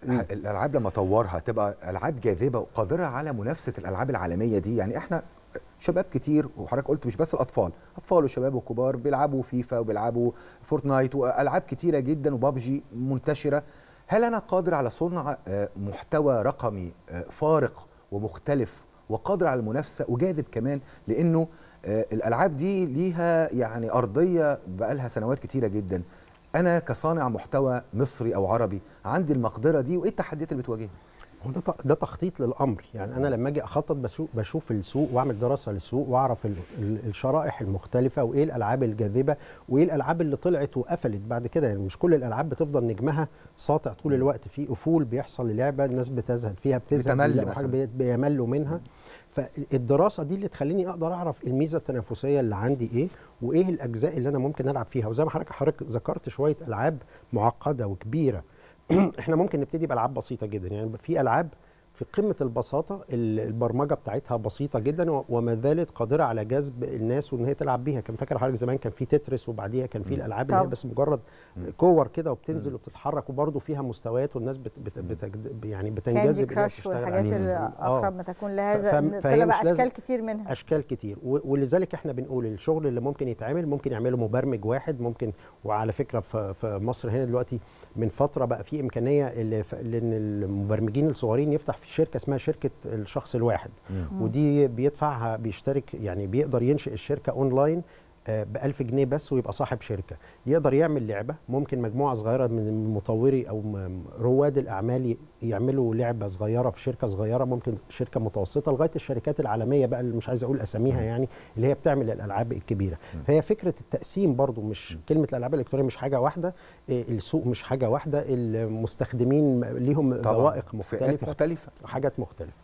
الالعاب لما اطورها تبقى العاب جاذبه وقادره على منافسه الالعاب العالميه دي يعني احنا شباب كتير وحضرتك قلت مش بس الاطفال اطفال وشباب وكبار بيلعبوا فيفا وبيلعبوا فورتنايت والعاب كتيره جدا وبابجي منتشره هل انا قادر على صنع آه، محتوى رقمي آه، فارق ومختلف وقادر على المنافسه وجاذب كمان لانه آه، الالعاب دي ليها يعني ارضيه بقالها سنوات كتيره جدا انا كصانع محتوى مصري او عربي عندي المقدره دي وايه التحديات اللي بتواجهني هو ده ت- ده تخطيط للامر يعني انا لما اجي اخطط بشوف بشوف السوق واعمل دراسه للسوق واعرف ال- ال- الشرائح المختلفه وايه الالعاب الجاذبه وايه الالعاب اللي طلعت وقفلت بعد كده يعني مش كل الالعاب بتفضل نجمها ساطع طول الوقت في افول بيحصل للعبه الناس بتزهد فيها بتزهد بتمل بيلاقوا مثلاً. حاجه بي- بيملوا منها فالدراسه دي اللي تخليني اقدر اعرف الميزه التنافسيه اللي عندي ايه وايه الاجزاء اللي انا ممكن العب فيها وزي ما حضرتك حضرتك ذكرت شويه العاب معقده وكبيره احنا ممكن نبتدي بالعاب بسيطه جدا يعني في العاب في قمه البساطه ال- البرمجه بتاعتها بسيطه جدا و- وما زالت قادره على جذب الناس وان هي تلعب بيها كان فاكر حضرتك زمان كان في تترس وبعديها كان في الالعاب اللي هي طبعا. بس مجرد كور كده وبتنزل وبتتحرك وبرضه فيها مستويات والناس بت بت بت يعني كاندي بتنجذب إنها كراش تشتغل والحاجات عليها. اللي آه. اقرب ما تكون ف- لهذا فم- إن فهي طلع مش بقى لازم- اشكال كتير منها اشكال كتير و- ولذلك احنا بنقول الشغل اللي ممكن يتعمل ممكن يعمله مبرمج واحد ممكن وعلى فكره في في مصر هنا دلوقتي من فتره بقى في امكانيه اللي ف- لان المبرمجين الصغيرين يفتح في شركه اسمها شركه الشخص الواحد ودي بيدفعها بيشترك يعني بيقدر ينشئ الشركه اونلاين ب 1000 جنيه بس ويبقى صاحب شركه يقدر يعمل لعبه ممكن مجموعه صغيره من مطوري او م- رواد الاعمال ي- يعملوا لعبه صغيره في شركه صغيره ممكن شركه متوسطه لغايه الشركات العالميه بقى اللي مش عايز اقول اساميها يعني اللي هي بتعمل الالعاب الكبيره فهي فكره التقسيم برضو مش كلمه الالعاب الالكترونيه مش حاجه واحده إيه، السوق مش حاجه واحده المستخدمين ليهم طبعاً. ذوائق فئات مختلفه مختلفه حاجات مختلفه